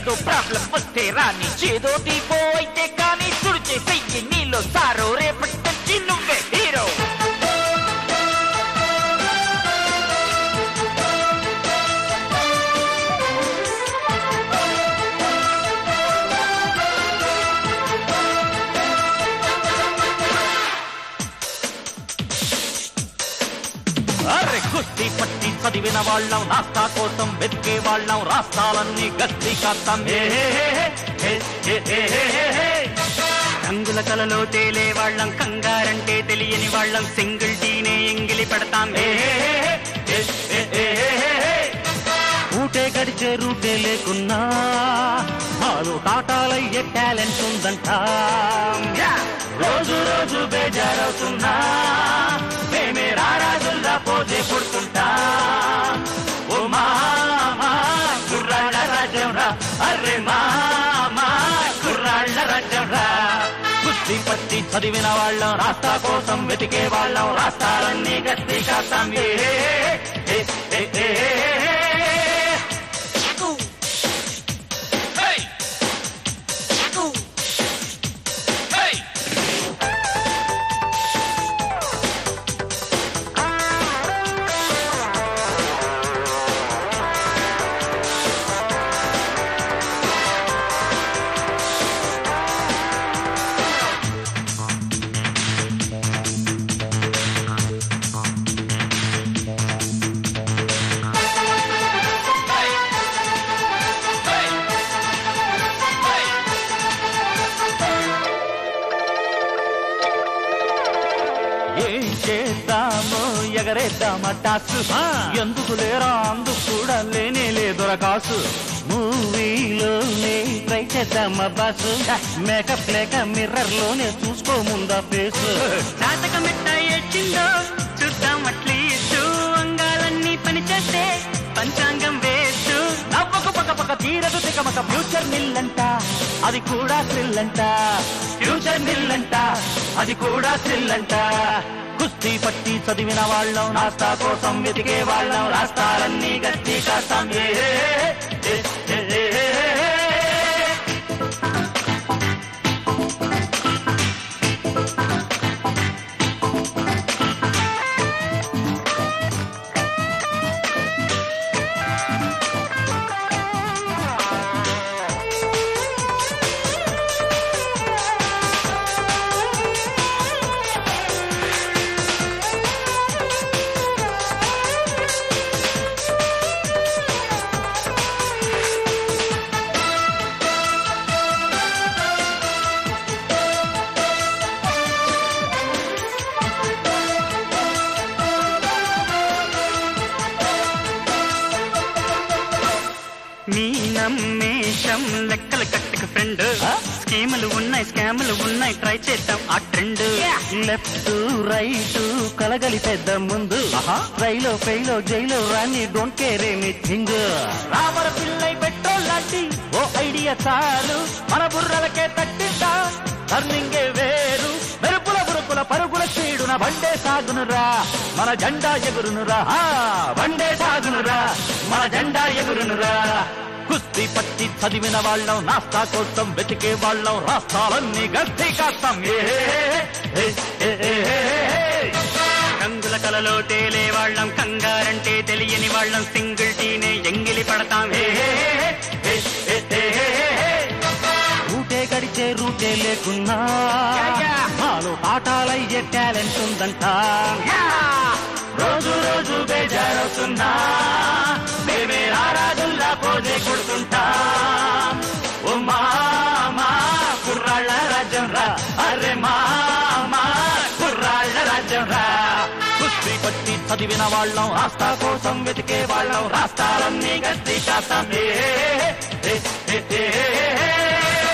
ఏదో ప్రాబ్లం వస్తే రాని చేదోటి పోయితే కానీ తుడిచే చెయ్యి నీలో సారో రేపటి నుంచి నువ్వే హీరో అరే కుస్తీ పట్టి చదివిన వాళ్ళం రాస్తా కోసం వెతికే వాళ్ళం రాష్ట్రాలన్నీ గస్తీ కాస్తాం ఏ హే హే హే హే హే హే హే హే. రంగుల కలలో తేలే వాళ్ళం కంగారంటే తెలియని వాళ్ళం సింగిల్ టీనే ఎంగిలి పెడతాం ఏ హే హే హే హే హే హే హే. ఊటే గడిచే రూటే లేకున్నా నాలో టాటాలయ్యే టాలెంట్ ఉందంట యా! రోజు రోజు బేజారవుతున్నా మేమే రారాజుల్లా పోజే కొడుతుంటా ఓ మామా కుర్రాళ్ళ రాజ్యం రా అర్రే మామా కుర్రాళ్ళ రాజ్యం రా కుస్తీ పట్టి చదివిన వాళ్ళం రాస్తా కోసం వెతికే వాళ్ళం రాస్తారన్నీ గట్టి కాస్తాం ఏ ఏ, ఏ, ఏ, ఏ, ఏ. Hey! Hey! ఏం చేద్దామో ఎగరేద్దామా టాసు ఎందుకు లేరా అందుకు కూడా లేనే లేదురా కాసు మూవీలోనే ట్రై చేద్దామా బాసు మేకప్ లేక మిర్రర్ లోనే చూసుకో ముందా ఫేసు జాతక మిట్ట ఎచ్చిందో చూద్దాం అట్లీస్ట్ అంగాలన్నీ పని చేస్తే పంచాంగం వేస్తూ నవ్వకు పక్క పక్క తీరదు తికమక ఫ్యూచర్ నిల్లంట అది కూడా థ్రిల్ అంట ఫ్యూచర్ నిల్లంట అది కూడా థ్రిల్ అంట కుస్తీ పట్టి చదివిన వాళ్ళం నాస్తా కోసం వెతికే వాళ్ళం రాస్తారన్నీ గట్టి కాస్తాం ఏ ఏ, ఏ, ఏ, ఏ, ఏ. మీ నమ్మేషం లెక్కలు కట్టక ఫ్రెండ్ స్కీములు ఉన్నాయి స్కాములు ఉన్నాయి ట్రై చేద్దాం ఆ ట్రెండ్ లెఫ్ట్ రైట్ కలగలి పెద్ద ముందు రైలో ఫెయిలో జైలో రాని డోంట్ కేర్ ఎనీథింగ్ రామర పిల్లై పెట్రోల్ లాంటి ఓ ఐడియా చాలు మన బుర్రలకే తట్టిద్దా టర్నింగే వేరు మెరుపుల బురుకుల పరుగుల చీడున బండే సాగునురా మన జెండా ఎగురునురా ఆ, బండే సాగునురా మన జెండా ఎగురునురా కుస్తీ పట్టి చదివిన వాళ్ళం నాస్తా కోసం వెతికే వాళ్ళం రాష్ట్రాలన్నీ గట్టి కాస్తాం ఏ ఏ, ఏ, ఏ, ఏ, ఏ. రంగుల కలలో తేలే వాళ్ళం కంగారంటే తెలియని వాళ్ళం సింగిల్ టీనే ఎంగిలి పడతాం ఏ, ఏ, ఏ, ఏ, ఏ, ఏ, ఏ. రూటే గడిచే రూటే లేకున్నా యా, యా. నాలో టాటాలయ్యే టాలెంట్ ఉందంట యా! రోజు రోజు బేజారవుతున్నా మేమే రారాజుల్లా పోజే కొడుతుంటా ఓ మామా కుర్రాళ్ళ రాజ్యం రా అరే మామా కుర్రాళ్ళ రాజ్యం రా కుస్తీ పట్టి చదివిన వాళ్ళం రాస్తా కోసం వెతికే వాళ్ళం రాస్తారన్నీ గట్టి కాస్తాం ఏ ఏ, ఏ, ఏ, ఏ, ఏ.